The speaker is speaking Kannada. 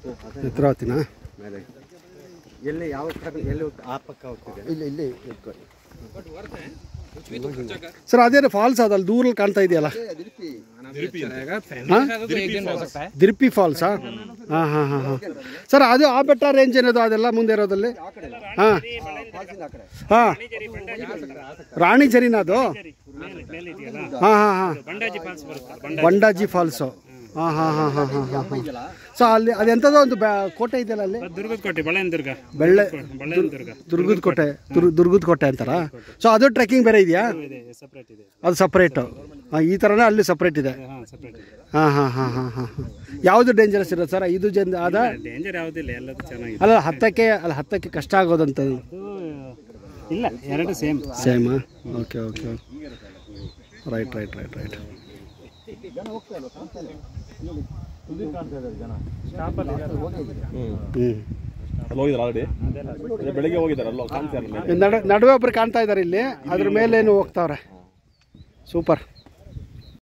ನೇತ್ರಾವತಿನಾ ಮೇಲೆ ಎಲ್ಲಿ ಯಾವ ಕಡೆ ಎಲ್ಲಿ ಹೋಗ್ತಾ- ಆ ಪಕ್ಕ ಹೋಗ್ತಿದೆ ಇಲ್ಲಿ ಇಲ್ಲಿ ಸರ್ ಅದೇನು ಫಾಲ್ಸ್ ಅದಲ್ಲ ದೂರಲ್ಲಿ ಕಾಣ್ತಾ ಇದೆಯಲ್ಲ ಹಾಂ ದಿರ್ಪಿ ಫಾಲ್ಸಾ ಹಾಂ ಹಾಂ ಹಾಂ ಹಾಂ ಸರ್ ಅದು ಆ ಬೆಟ್ಟ ರೇಂಜ್ ಏನದು ಅದೆಲ್ಲ ಮುಂದೆ ಇರೋದಲ್ಲಿ ಹಾಂ ಹಾಂ ರಾಣಿ ಜರಿನ ಅದು ಹಾಂ ಹಾಂ ಹಾಂ ಬಂಡಾಜಿ ಫಾಲ್ಸು ಹಾಂ ಹಾಂ ಹಾಂ ಹಾಂ ಹಾಂ ಹಾಂ ಹಾಂ ಸೊ ಅಲ್ಲಿ ಅದೆಂಥದೋ ಒಂದು ಬ್ಯಾ- ಕೋಟೆ ಇದೆಯಲ್ಲ ಅಲ್ಲಿ ದುರ್ಗದ ಕೋಟೆ ಬಳ್ಳಾರಿ ದುರ್ಗ ಬೆಳ್ಳೆ ಬಳ್ಳಾರಿ ದುರ್ಗ ದುರ್ಗದ ಕೋಟೆ ದುರ್ ದುರ್ಗದ ಕೋಟೆ ಅಂತಾರ ಸೊ ಅದು ಟ್ರೆಕ್ಕಿಂಗ್ ಬೇರೆ ಇದೆಯಾ ಇದೆ ಸಪ್ರೇಟ್ ಇದೆ ಅದು ಸಪ್ರೇಟು ಈ ಥರನೇ ಅಲ್ಲಿ ಸಪ್ರೇಟ್ ಇದೆ ಹಾಂ ಸಪ್ರೇಟ್ ಇದೆ ಹಾಂ ಹಾಂ ಹಾಂ ಹಾಂ ಹಾಂ ಹಾಂ ಯಾವುದು ಡೇಂಜರಸ್ ಇರೋದು ಸರ್ ಇದು ಜನ್ ಅದ ಡೇಂಜರ್ ಯಾವುದಿಲ್ಲ ಎಲ್ಲದೂ ಚೆನ್ನಾಗಿದೆ ಅಲ್ಲ ಹತ್ತಕ್ಕೆ ಅಲ್ಲ ಹತ್ತಕ್ಕೆ ಕಷ್ಟ ಆಗೋದಂಥದ್ದು ಅದು ಇಲ್ಲ ಎರಡು ಸೇಮ್ ಸೇಮಾ okay okay right right right right ಹ್ಞೂ ಅಲ್ಲಿ ಹೋಗಿದ್ದಾರೆ ಆಲ್ರೆಡಿ ಬೆಳಿಗ್ಗೆ ಹೋಗಿದ್ದಾರೆ ಅಲ್ಲೋ ಕಾಣ್ತಾರೆ ನಡ ನಡುವೆ ಒಬ್ರು ಕಾಣ್ತಾ ಇದ್ದಾರೆ ಇಲ್ಲಿ ಅದ್ರ ಮೇಲೇನು ಹೋಗ್ತಾವ್ರೆ ಸೂಪರ್